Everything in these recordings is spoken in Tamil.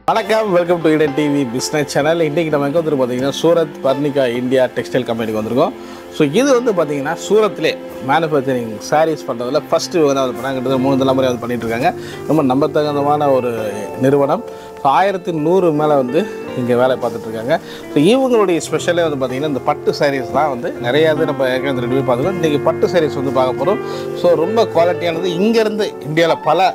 வணக்கம் welcome to Eden TV business channel இன்றைக்கி நம்ம எங்கே வந்துருக்கோம் பார்த்தீங்கன்னா சூரத் பர்னிகா இந்தியா டெக்ஸ்டைல் கம்பெனிக்கு வந்திருக்கோம் ஸோ இது வந்து பார்த்தீங்கன்னா சூரத்லே மேனுஃபேக்சரிங் சாரீஸ் பண்ணுறதுல ஃபஸ்ட்டு வந்து அது பண்ணாங்க மூணு தலைமுறை அது பண்ணிட்டு இருக்காங்க ரொம்ப நம்பத்தகுந்தமான ஒரு நிறுவனம் ஸோ ஆயிரத்தி நூறு மேலே வந்து இங்கே வேலை பார்த்துட்டு இருக்காங்க ஸோ இவங்களுடைய ஸ்பெஷலே வந்து பார்த்தீங்கன்னா இந்த பட்டு சாரீஸ் தான் வந்து நிறையா இது நம்ம ஏற்கனவே ரிவ்யூ பார்த்துருக்கோம் இன்றைக்கி பட்டு சாரீஸ் வந்து பார்க்க போகிறோம் ஸோ ரொம்ப குவாலிட்டியானது இங்கேருந்து இந்தியாவில் பல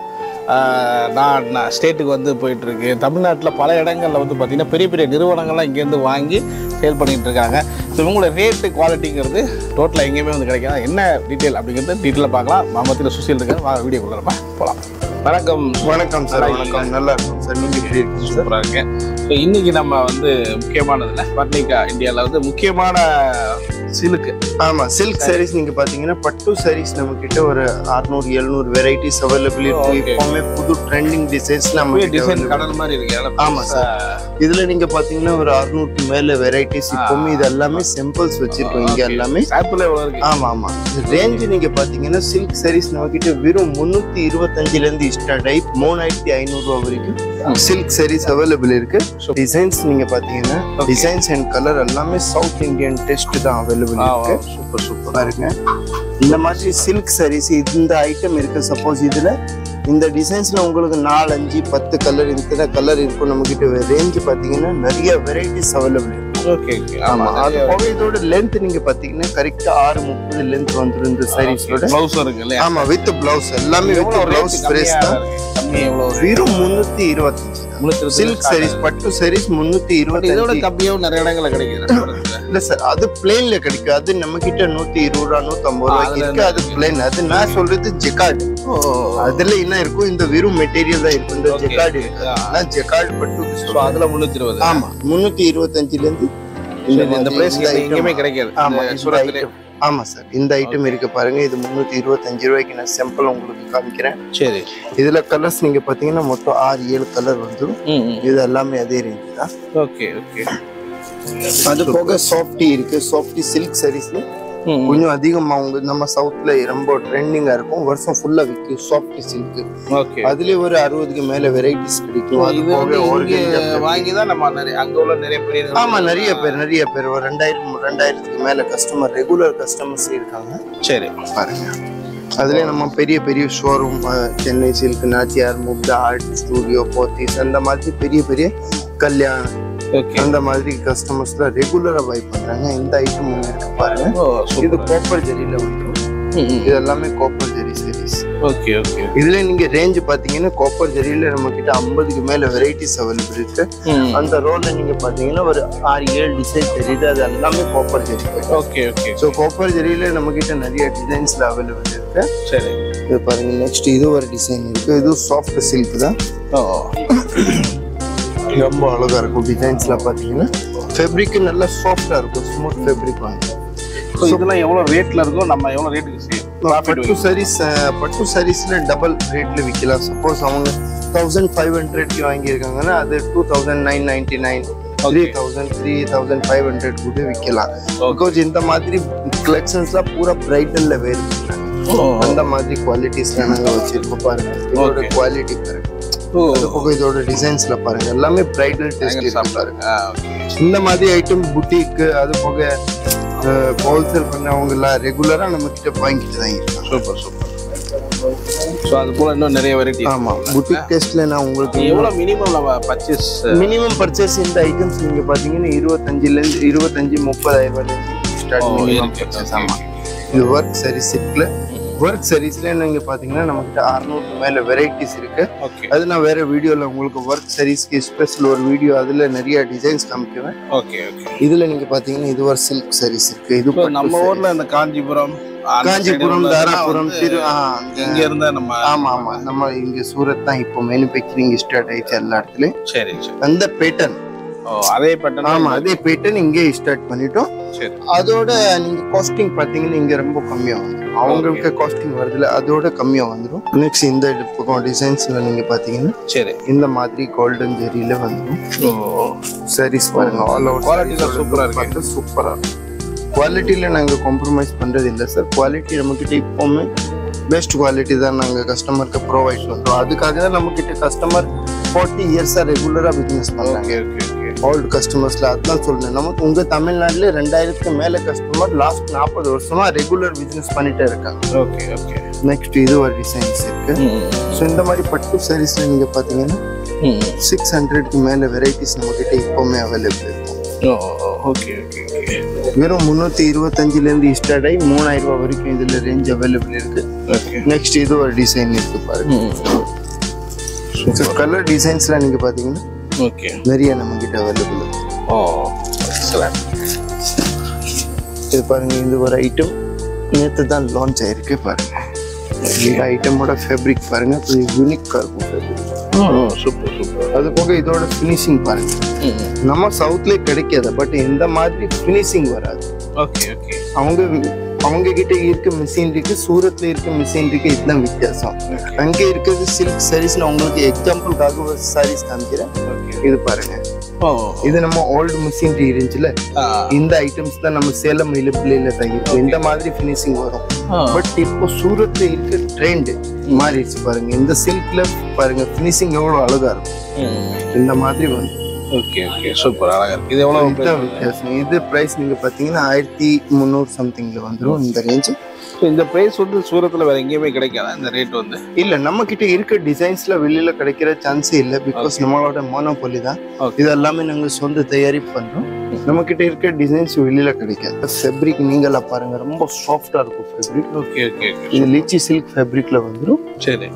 ஆஹ் நான் நான் ஸ்டேட்டுக்கு வந்து போயிட்டுருக்கு தமிழ்நாட்டில் பல இடங்களில் வந்து பார்த்திங்கன்னா பெரிய பெரிய நிறுவனங்கள்லாம் இங்கேருந்து வாங்கி சேல் பண்ணிகிட்டு இருக்காங்க ஸோ இவங்களோட ரேட்டு குவாலிட்டிங்கிறது டோட்டலாக எங்கேயுமே வந்து கிடைக்காது என்ன டீட்டெயில் அப்படிங்கிறது டீட்டெயிலாக பார்க்கலாம் மாமத்தில் சுசில் இருக்காரு வாங்க வீடியோ கொடுக்குறப்ப போகலாம் வணக்கம் வணக்கம் சார் வணக்கம் நல்லா இருக்கும் சார் நீங்க எப்படி இருக்கீங்க சார் சூப்பராக இருக்கேன் ஸோ இன்றைக்கி நம்ம வந்து முக்கியமானதில் பர்னிகா இந்தியாவில் வந்து முக்கியமான சிலுக்கு ஆமா சில்க் சாரீஸ் நீங்க பாத்தீங்கன்னா பட்டு சாரீஸ் நம்ம கிட்ட ஒரு 600 எழுநூறு வெரைட்டிஸ் அவைலபிள் இருக்கு Okay. இப்பவுமே புது ட்ரெண்டிங் டிசைன்ஸ் நம்ம கிட்ட டிசைன் வந்து- கடல் மாதிரி இருக்கு அதனால ஆமா சார் இதுல நீங்க பாத்தீங்கன்னா ஒரு 600 மேல வெரைட்டிஸ் இப்பவுமே இது எல்லாமே சிம்பிள்ஸ் வச்சிருக்கோம் இங்க எல்லாமே சாப்பிள் எவ்வளோ இருக்கு ஆமா ஆமா ரேஞ்ச் நீங்க பாத்தீங்கன்னா சில்க் சாரீஸ் நம்ம கிட்ட வெறும் முன்னூத்தி இருபத்தஞ்சுல இருந்து ஸ்டார்ட் ஆகி மூணாயிரத்தி ஐநூறு ரூபா வரைக்கும் சில்க் சாரீஸ் அவைலபிள் இருக்கு டிசைன்ஸ் நீங்க பாத்தீங்கன்னா Okay. டிசைன்ஸ் அண்ட் கலர் எல்லாமே சவுத் இந்தியன் டெஸ்ட் தான் அவைலபிள் இருக்கு சூப்பர் சூப்பர் பாருங்க இந்த மாதிரி சில்க் சாரீஸ் இந்த ஐட்டம் இருக்கு சப்போஸ் இதுல இந்த டிசைன்ஸ்ல உங்களுக்கு நாலு அஞ்சு பத்து கலர் இத்தனை கலர் இருக்கும் நம்ம கிட்ட ரேஞ்ச் பாத்தீங்கன்னா நிறைய வெரைட்டிஸ் அவைலபிள் இருக்கு ஓகே ஓகே ஆமா அது போக இதோட லென்த் நீங்க பாத்தீங்கன்னா கரெக்டா ஆறு முப்பது லென்த் வந்துரும் இந்த சாரீஸோட ப்ளவுஸ் இருக்கு இல்லையா ஆமா வித் பிளவுஸ் எல்லாமே வித் எவ்வளவு பிளவுஸ் rate பிரைஸ் கம்மியா தான் இருக்கு? கம்மி எவ்வளவு வெறும் முன்னூத்தி இருபத்தஞ்சு முன்னூத்தி சில்க் சாரீஸ் பட்டு சாரீஸ் முன்னூத்தி பட் இதோட இருபத்தஞ்சு கம்மியாவும் நிறைய இடங்கள்ல கிடைக்குது இல்ல சார் அது பிளேன்ல கிடைக்கும் அது நம்ம கிட்ட நூத்தி இருபது ரூபா நூத்தி ஐம்பது ரூபாய்க்கு அதுல இருக்கு அது பிளேன் அது நான் சொல்றது ஜெக்கார்டு அதுல என்ன இருக்கும் இந்த வெறும் மெட்டீரியல் தான் இருக்கும் இந்த Okay, ஜெக்கார்டு okay. இருக்கு ஆ. அதான் ஜெக்கார்டு பட்டு ஸோ சொல்லுவாங்க. அதுல முன்னூத்தி இருபது ஆமா முன்னூத்தி இருபத்தஞ்சுல இருந்து இந்த இந்த மாதிரி பிரைஸ் இந்த எங்கேயுமே item- கிடைக்காது ஆமா இந்த இந்த சூரத்லே item. ஆமா சார் இந்த ஐட்டம் இருக்கு பாருங்க இது முன்னூத்தி இருபத்தஞ்சு ரூபாய்க்கு நான் சாம்பிள் உங்களுக்கு காமிக்கிறேன் சரி இதுல கலர்ஸ் நீங்க பாத்தீங்கன்னா மொத்தம் ஆறு ஏழு கலர் வந்துடும் ம் ம் இது எல்லாமே அதே ரேஞ்ச் தான் ஓகே ஓகே அது போக சாஃப்டி இருக்கு சாஃப்டி சில்க் சாரீஸ்ல ம் கொஞ்சம் அதிகமா உங்க நம்ம சவுத்ல ரொம்ப ட்ரெண்டிங்கா இருக்கும் வருஷம் ஃபுல்லா விற்கும் சாஃப்ட் சில்க் ஓகே அதுலயே ஒரு அறுபதுக்கு மேல வெரைட்டிஸ் கிடைக்கும் அது இது போக வந்து organza இங்க fabric. வாங்கி தான் நம்ம நிறைய அங்க உள்ள நிறைய பெரிய ஆமா நிறைய பேர் நிறைய பேர் ஒரு ரெண்டாயிரம் ரெண்டாயிரத்துக்கு மேல கஸ்டமர் ரெகுலர் கஸ்டமர்ஸ் இருக்காங்க சரி பாருங்க அதுல நம்ம பெரிய பெரிய showroom Chennai silk Nachiyar Mukta art studio Pothys அந்த மாதிரி பெரிய பெரிய கல்யாணம் ஓகே அந்த மாதிரி கஸ்டமர்ஸ்ல ரெகுலரா பை பண்றாங்க இந்த ஐட்டம் இருக்கு பாருங்க ஓ இது சூப்பர் கோப்பர் ஜெரியில வந்துடும் இது எல்லாமே copper zari series okay okay இதுல நீங்க ரேஞ்ச் பாத்தீங்கன்னா கோப்பர் ஜெரியில நம்ம கிட்ட ஐம்பதுக்கு மேல வெரைட்டிஸ் அவைலபிள் இருக்கு ம் அந்த ரோல்ல நீங்க பாத்தீங்கன்னா ஒரு ஆறு ஏழு டிசைன் தெரியுது அது எல்லாமே copper zari okay okay so copper ஜெரியில நம்ம கிட்ட நிறைய டிசைன்ஸ்ல அவைலபிள் இருக்கு சரி இது பாருங்க நெக்ஸ்ட் இது ஒரு டிசைன் இருக்கு இது சாஃப்ட் சில்க் தான் ஓ ரொம்ப அழகா இருக்கும் டிசைன்ஸ்ல பாத்தீங்கன்னா ஃபேப்ரிக் நல்லா சாஃப்டா இருக்கும் ஸ்மூத் ஃபேப்ரிக் வாங்க ஸோ இதெல்லாம் எவ்வளோ ரேட்ல இருக்கும் நம்ம எவ்வளோ ரேட்டுக்கு செய்யும் பட்டு சாரீஸ் பட்டு சாரீஸ்ல டபுள் ரேட்ல விற்கலாம் சப்போஸ் அவங்க தௌசண்ட் ஃபைவ் ஹண்ட்ரட்க்கு வாங்கியிருக்காங்கன்னா அது two thousand nine ninety nine three thousand three thousand five hundred கூட விற்கலாம் பிகாஸ் இந்த மாதிரி கலெக்ஷன்ஸ்லாம் பூரா பிரைட்டல்ல வேறு அந்த மாதிரி குவாலிட்டிஸ்ல நாங்க வச்சிருக்கோம் பாருங்க இதோட Okay. குவாலிட்டி பாருங்க ஓ அது போக இதோட டிசைன்ஸ்ல பாருங்க எல்லாமே பிரைடல் டெஸ்ட் இருக்கு பாருங்க ஆ ஓகே இந்த மாதிரி ஐட்டம் புட்டிக் அது போக ஹோல்சேல் பண்ணவங்க எல்லாம் ரெகுலரா நம்ம கிட்ட வாங்கிட்டு தான் இருக்காங்க சூப்பர் சூப்பர் ஸோ அது போல இன்னும் நிறைய வெரைட்டி ஆமா புட்டிக் டெஸ்ட்ல நான் உங்களுக்கு எவ்வளோ மினிமம் நம்ம பர்ச்சேஸ் மினிமம் பர்ச்சேஸ் இந்த ஐட்டம்ஸ் நீங்க பாத்தீங்கன்னா இருபத்தஞ்சுல இருந்து இருபத்தஞ்சு முப்பதாயிரம் ரூபாயில இருந்து ஸ்டார்ட் மினிமம் பர்ச்சேஸ் ஆமா இது ஒர்க் சரி செட்ல ஒர்க் சரீஸ்ல நீங்க பாத்தீங்கன்னா நம்ம கிட்ட அறுநூறுக்கு மேல வெரைட்டிஸ் இருக்கு ஓகே அது நான் வேற வீடியோல உங்களுக்கு ஒர்க் சரீஸ்க்கு ஸ்பெஷல் ஒரு வீடியோ அதுல நிறைய டிசைன்ஸ் காமிக்குவேன் ஓகே ஓகே இதுல நீங்க பாத்தீங்கன்னா இது ஒரு சில்க் சரீஸ் இருக்கு இது இப்போ பட்டு நம்ம saree. ஊர்ல இந்த காஞ்சிபுரம் அந்த காஞ்சிபுரம் side தாராபுரம் வந்து திரு ஆ, இங்க அங்க இருந்தா நம்ம ஆமா ஆமா நம்ம இங்க சூரத் தான் இப்போ மேனுஃபேக்சரிங் ஸ்டார்ட் ஆயிடுச்சு எல்லா இடத்துலயும் சரி சரி அந்த பேட்டர்ன் ஓ அதே பட்டன் ஆமா அதே பேட்டர்ன் இங்கே ஸ்டார்ட் பண்ணிட்டோம் சரி அதோட நீங்க காஸ்டிங் பாத்தீங்கன்னா இங்க ரொம்ப கம்மியா வந்துடும் அவங்களுக்கு காஸ்டிங் வருதுல அதோட கம்மியா வந்துடும் நெக்ஸ்ட் இந்த பக்கம் டிசைன்ஸ்ல நீங்க பாத்தீங்கன்னா சரி இந்த மாதிரி கோல்டன் ஜெரியில வந்துடும் ஓ சாரீஸ் பாருங்க ஆல் அவுட் Quality தான் super ஆ இருக்கு. சூப்பரா குவாலிட்டியில நாங்க காம்ப்ரமைஸ் பண்றது இல்ல சார் குவாலிட்டி நம்ம கிட்ட இப்பவுமே பெஸ்ட் குவாலிட்டி தான் நாங்க கஸ்டமருக்கு ப்ரொவைட் பண்றோம் அதுக்காக தான் நம்ம கிட்ட கஸ்டமர் ஃபார்ட்டி இயர்ஸாக ரெகுலராக பிஸ்னஸ் பண்ணுறாங்க ஓகே ஓகே ஓகே ஓல்டு கஸ்டமர்ஸ்ல அதுதான் சொல்றேன் நமக்கு உங்க தமிழ்நாட்டுல ரெண்டாயிரத்துக்கு மேல கஸ்டமர் லாஸ்ட் நாற்பது வருஷமா ரெகுலர் பிசினஸ் பண்ணிட்டே இருக்காங்க ஓகே ஓகே நெக்ஸ்ட் இது ஒரு டிசைன்ஸ் இருக்கு ஸோ இந்த மாதிரி பட்டு சாரீஸ்ல நீங்க பாத்தீங்கன்னா சிக்ஸ் ஹண்ட்ரட்க்கு மேல வெரைட்டிஸ் நம்ம கிட்ட இப்பவுமே அவைலபிள் இருக்கும் ஓகே ஓகே ஓகே வெறும் முந்நூற்றி இருபத்தஞ்சிலேருந்து ஸ்டார்ட் ஆகி மூணாயிரம் ரூபாய் வரைக்கும் இதில் ரேஞ்ச் அவைலபிள் இருக்கு ஓகே நெக்ஸ்ட் இது ஒரு டிசைன் இருக்கு பாருங்க ஸோ கலர் டிசைன்ஸ்லாம் நீங்கள் பார்த்தீங்கன்னா ஓகே நிறைய நம்ம கிட்ட அவைலபிள் இருக்கு ஓ எக்ஸலண்ட் இது பாருங்க இது ஒரு ஐட்டம் நேற்று தான் லான்ச் ஆயிருக்கு பாருங்க இந்த ஐட்டமோட ஃபேப்ரிக் பாருங்க கொஞ்சம் யூனிக்காக இருக்கும் ஃபேப்ரிக் சூப்பர் சூப்பர் அது போக இதோட ஃபினிஷிங் பாருங்க நம்ம சவுத்லேயே கிடைக்காது பட் இந்த மாதிரி ஃபினிஷிங் வராது ஓகே ஓகே அவங்க அவங்க கிட்ட இருக்க மிஷின் இருக்கு சூரத்ல இருக்க மிஷின் இருக்கு இதுதான் வித்தியாசம் அங்கே இருக்கிறது சில்க் சாரீஸ் நான் உங்களுக்கு எக்ஸாம்பிளுக்காக ஒரு சாரீஸ் காமிக்கிறேன் ஓகே இது பாருங்க ஓ இது நம்ம ஓல்டு மிஷின் இருந்துச்சுல இந்த ஐட்டம்ஸ் தான் நம்ம சேலம் இழுப்பிலையில தான் இருக்கும் இந்த மாதிரி ஃபினிஷிங் வரும் பட் இப்போ சூரத்ல இருக்க ட்ரெண்ட் மாறிடுச்சு பாருங்க இந்த சில்க்ல பாருங்க ஃபினிஷிங் எவ்வளவு அழகா இருக்கும் இந்த மாதிரி வந்து ஓகே ஓகே சூப்பர் அழகா இருக்கு இது எவ்வளவு இதுதான் வித்தியாசம் இது பிரைஸ் நீங்க பாத்தீங்கன்னா ஆயிரத்தி முந்நூறு சம்திங்ல வந்துரும் இந்த ரேஞ்ச் So, இந்த பிரைஸ் வந்து சூரத்தில் வேற எங்கேயுமே கிடைக்காதா இந்த ரேட் வந்து இல்ல நம்ம கிட்ட இருக்க டிசைன்ஸ்ல வெளியில கிடைக்கிற சான்ஸே இல்ல பிகாஸ் நம்மளோட மோனோபொலி தான் Okay. இது எல்லாமே நாங்க சொந்த தயாரிப்பு பண்றோம் நம்ம கிட்ட இருக்க டிசைன்ஸ் வெளியில கிடைக்காது ஃபேப்ரிக் நீங்களா பாருங்க ரொம்ப சாஃப்டா இருக்கும் ஃபேப்ரிக் ஓகே ஓகே ஓகே இது லிச்சி சில்க் ஃபேப்ரிக்ல வந்துரும் சரி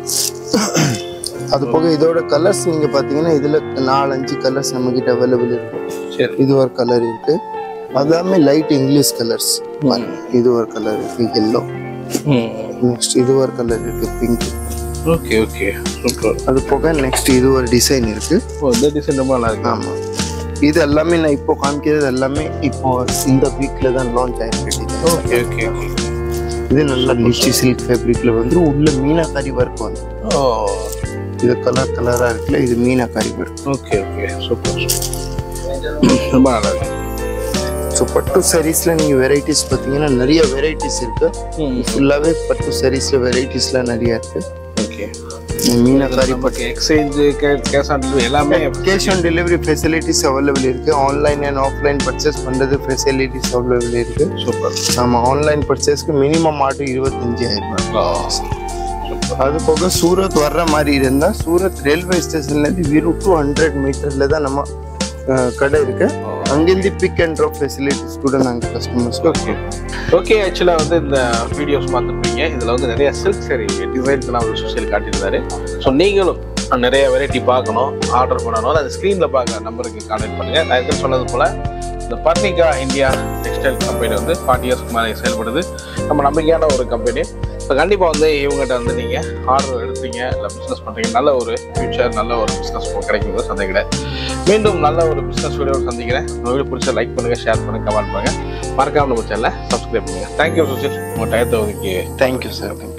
அது போக இதோட கலர்ஸ் நீங்க பாத்தீங்கன்னா இதுல நாலஞ்சு கலர்ஸ் நம்ம கிட்ட அவைலபிள் இருக்கும் சரி இது ஒரு கலர் இருக்கு எல்லாமே லைட் இங்கிலீஷ் கலர்ஸ் இது ஒரு கலர் இருக்கு எல்லோ நெக்ஸ்ட் இது ஒரு கலர் இருக்கு பிங்க் ஓகே ஓகே சூப்பர் அது போக நெக்ஸ்ட் இது ஒரு டிசைன் இருக்கு ஓ இந்த டிசைன் ரொம்ப நல்லா இருக்கு ஆமா இது எல்லாமே நான் இப்போ காமிக்கிறது எல்லாமே இப்போ இந்த வீக்ல தான் லான்ச் ஆயிருக்கு design. ஓகே ஓகே ஓகே இது நல்லா லிச்சி சில்க் ஃபேப்ரிக்ல வந்து உள்ள மீனாக்காரி ஒர்க் வந்து ஓ இது கலர் கலரா இருக்குல்ல இது meenakari work okay okay super ரொம்ப நல்லா இருக்கு ஸோ பட்டு சாரீஸ்ல நீங்க வெரைட்டிஸ் பார்த்தீங்கன்னா நிறைய வெரைட்டிஸ் இருக்கு ஃபுல்லாவே பட்டு சாரீஸ்ல வெரைட்டிஸ்லாம் நிறைய இருக்கு ஓகே மீனாக்காரி நமக்கு எக்ஸ்சேஞ்சு கேஷ் ஆன் டெலிவரி எல்லாமே cash on delivery facilities available இருக்கு ஆன்லைன் அண்ட் ஆஃப்லைன் பர்ச்சேஸ் பண்றது ஃபெசிலிட்டிஸ் அவைலபிள் இருக்கு சூப்பர் நம்ம ஆன்லைன் பர்ச்சேஸ்க்கு மினிமம் ஆட்டு இருபத்தஞ்சாயிரம் ரூபாய் அது போக சூரத் வர்ற மாதிரி இருந்தா சூரத் ரயில்வே ஸ்டேஷன்ல இருந்து வெறும் டூ ஹண்ட்ரட் மீட்டர்ல தான் நம்ம அஹ், கடை இருக்கு அங்கிருந்து பிக் அண்ட் ட்ராப் ஃபெசிலிட்டிஸ் கூட நாங்கள் கஸ்டமர்ஸ்க்கு ஓகே ஓகே ஆக்சுவலாக வந்து இந்த வீடியோஸ் பார்த்துருப்பீங்க இதில் வந்து நிறைய சில்க் சரி டிசைன்ஸ்லாம் ஒரு சோசியல் காட்டியிருந்தாரு ஸோ நீங்களும் நிறைய வெரைட்டி பார்க்கணும் ஆர்டர் பண்ணணும் அந்த ஸ்க்ரீனில் பார்க்க நம்பருக்கு கான்டாக்ட் பண்ணுங்கள் நான் ஏற்கனவே சொன்னது போல் இந்த பர்னிகா இந்தியா டெக்ஸ்டைல் கம்பெனி வந்து ஃபார்ட்டி இயர்ஸ்க்கு மேலே செயல்படுது நம்ம நம்பிக்கையான ஒரு கம்பெனி ஸோ கண்டிப்பாக வந்து இவங்ககிட்ட வந்து நீங்கள் ஆர்டர் எடுத்தீங்க இல்லை பிஸ்னஸ் பண்ணுறீங்க நல்ல ஒரு ஃபியூச்சர் நல்ல ஒரு பிஸ்னஸ் கிடைக்கும் சந்தேகம் கிடையாது மீண்டும் நல்ல ஒரு பிஸ்னஸ் வீடியோ சந்திக்கிறேன் உங்கள் வீடியோ பிடிச்ச லைக் பண்ணுங்கள் ஷேர் பண்ணுங்கள் கமெண்ட் பண்ணுங்கள் மறக்காம நம்ம சேனலை சப்ஸ்கிரைப் பண்ணுங்கள் தேங்க்யூ சுஷில் உங்கள் டயத்தை ஒதுக்கி தேங்க்யூ சார்